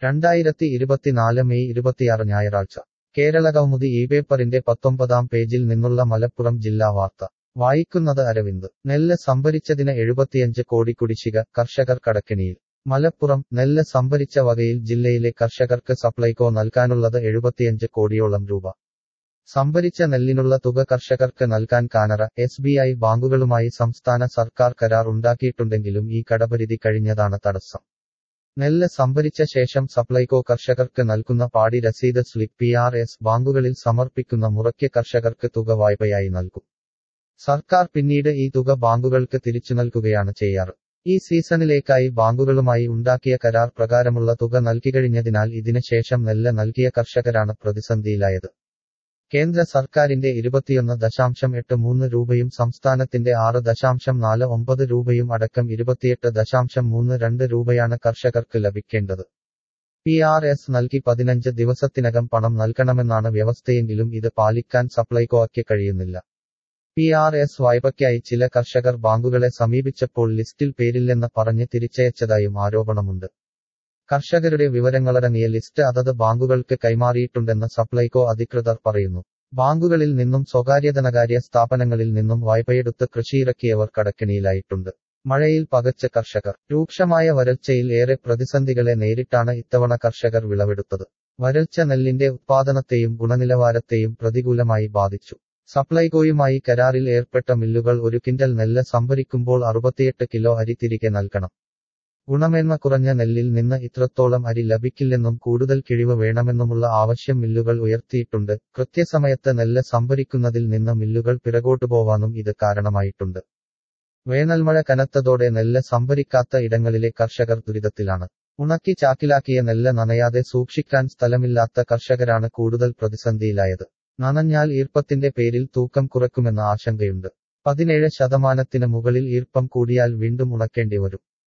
രണ്ടായിരത്തി ഇരുപത്തിനാല് മെയ് ഇരുപത്തിയാറ് ഞായറാഴ്ച കേരള കൗമുദി ഈ പേപ്പറിന്റെ പത്തൊമ്പതാം പേജിൽ നിന്നുള്ള മലപ്പുറം ജില്ലാ വാർത്ത വായിക്കുന്നത് അരവിന്ദ് നെല്ല് സംഭരിച്ചതിന് എഴുപത്തിയഞ്ച് കോടി കുടിശ്ശിക കർഷകർ കടക്കെണിയിൽ മലപ്പുറം നെല്ല് സംഭരിച്ച വകയിൽ ജില്ലയിലെ കർഷകർക്ക് സപ്ലൈകോ നൽകാനുള്ളത് എഴുപത്തിയഞ്ച് കോടിയോളം രൂപ സംഭരിച്ച നെല്ലിനുള്ള തുക കർഷകർക്ക് നൽകാൻ കാനറ എസ് ബി ഐ ബാങ്കുകളുമായി സംസ്ഥാന സർക്കാർ കരാർ ഉണ്ടാക്കിയിട്ടുണ്ടെങ്കിലും ഈ കടപരിധി കഴിഞ്ഞതാണ് തടസ്സം നെല്ല് സംഭരിച്ച ശേഷം സപ്ലൈകോ കർഷകർക്ക് നൽകുന്ന പാടി രസീത് സ്ലിപ്പ് പി ആർ എസ് ബാങ്കുകളിൽ സമർപ്പിക്കുന്ന മുറയ്ക്ക് കർഷകർക്ക് തുക വായ്പയായി നൽകും സർക്കാർ പിന്നീട് ഈ തുക ബാങ്കുകൾക്ക് തിരിച്ചു നൽകുകയാണ് ചെയ്യാറ് ഈ സീസണിലേക്കായി ബാങ്കുകളുമായി ഉണ്ടാക്കിയ കരാർ പ്രകാരമുള്ള തുക നൽകിക്കഴിഞ്ഞതിനാൽ ഇതിന് ശേഷം നെല്ല് നൽകിയ കർഷകരാണ് പ്രതിസന്ധിയിലായത് കേന്ദ്ര സർക്കാരിന്റെ ഇരുപത്തിയൊന്ന് ദശാംശം എട്ട് മൂന്ന് രൂപയും സംസ്ഥാനത്തിന്റെ ആറ് ദശാംശം നാല് ഒമ്പത് രൂപയും അടക്കം ഇരുപത്തിയെട്ട് ദശാംശം മൂന്ന് രണ്ട് രൂപയാണ് കർഷകർക്ക് ലഭിക്കേണ്ടത് പി ആർ എസ് നൽകി പതിനഞ്ച് ദിവസത്തിനകം പണം നൽകണമെന്നാണ് വ്യവസ്ഥയെങ്കിലും ഇത് പാലിക്കാൻ സപ്ലൈകോയ്ക്ക് കഴിയുന്നില്ല പി ആർ എസ് വായ്പയ്ക്കായി ചില കർഷകർ ബാങ്കുകളെ സമീപിച്ചപ്പോൾ ലിസ്റ്റിൽ പേരില്ലെന്ന് പറഞ്ഞ് തിരിച്ചയച്ചതായും ആരോപണമുണ്ട് കർഷകരുടെ വിവരങ്ങളടങ്ങിയ ലിസ്റ്റ് അതത് ബാങ്കുകൾക്ക് കൈമാറിയിട്ടുണ്ടെന്ന് സപ്ലൈകോ അധികൃതർ പറയുന്നു ബാങ്കുകളിൽ നിന്നും സ്വകാര്യ ധനകാര്യ സ്ഥാപനങ്ങളിൽ നിന്നും വായ്പയെടുത്ത് കൃഷിയിറക്കിയവർ കടക്കെണിയിലായിട്ടുണ്ട് മഴയിൽ പകച്ച കർഷകർ രൂക്ഷമായ വരൾച്ചയിൽ ഏറെ പ്രതിസന്ധികളെ നേരിട്ടാണ് ഇത്തവണ കർഷകർ വിളവെടുത്തത് വരൾച്ച നെല്ലിന്റെ ഉത്പാദനത്തെയും ഗുണനിലവാരത്തെയും പ്രതികൂലമായി ബാധിച്ചു സപ്ലൈകോയുമായി കരാറിൽ ഏർപ്പെട്ട മില്ലുകൾ ഒരു കിൻഡൽ നെല്ല് സംഭരിക്കുമ്പോൾ അറുപത്തിയെട്ട് കിലോ അരി തിരികെ നൽകണം ഗുണമേന്മ കുറഞ്ഞ നെല്ലിൽ നിന്ന് ഇത്രത്തോളം അരി ലഭിക്കില്ലെന്നും കൂടുതൽ കിഴിവ് വേണമെന്നുമുള്ള ആവശ്യം മില്ലുകൾ ഉയർത്തിയിട്ടുണ്ട് കൃത്യസമയത്ത് നെല്ല് സംഭരിക്കുന്നതിൽ നിന്ന് മില്ലുകൾ പിറകോട്ടു പോവാനും ഇത് കാരണമായിട്ടുണ്ട് വേനൽമഴ കനത്തതോടെ നെല്ല് സംഭരിക്കാത്ത ഇടങ്ങളിലെ കർഷകർ ദുരിതത്തിലാണ് ഉണക്കി ചാക്കിലാക്കിയ നെല്ല് നനയാതെ സൂക്ഷിക്കാൻ സ്ഥലമില്ലാത്ത കർഷകരാണ് കൂടുതൽ പ്രതിസന്ധിയിലായത് നനഞ്ഞാൽ ഈർപ്പത്തിന്റെ പേരിൽ തൂക്കം കുറയ്ക്കുമെന്ന ആശങ്കയുണ്ട് പതിനേഴ് ശതമാനത്തിന് മുകളിൽ ഈർപ്പം കൂടിയാൽ വീണ്ടും ഉണക്കേണ്ടി വരും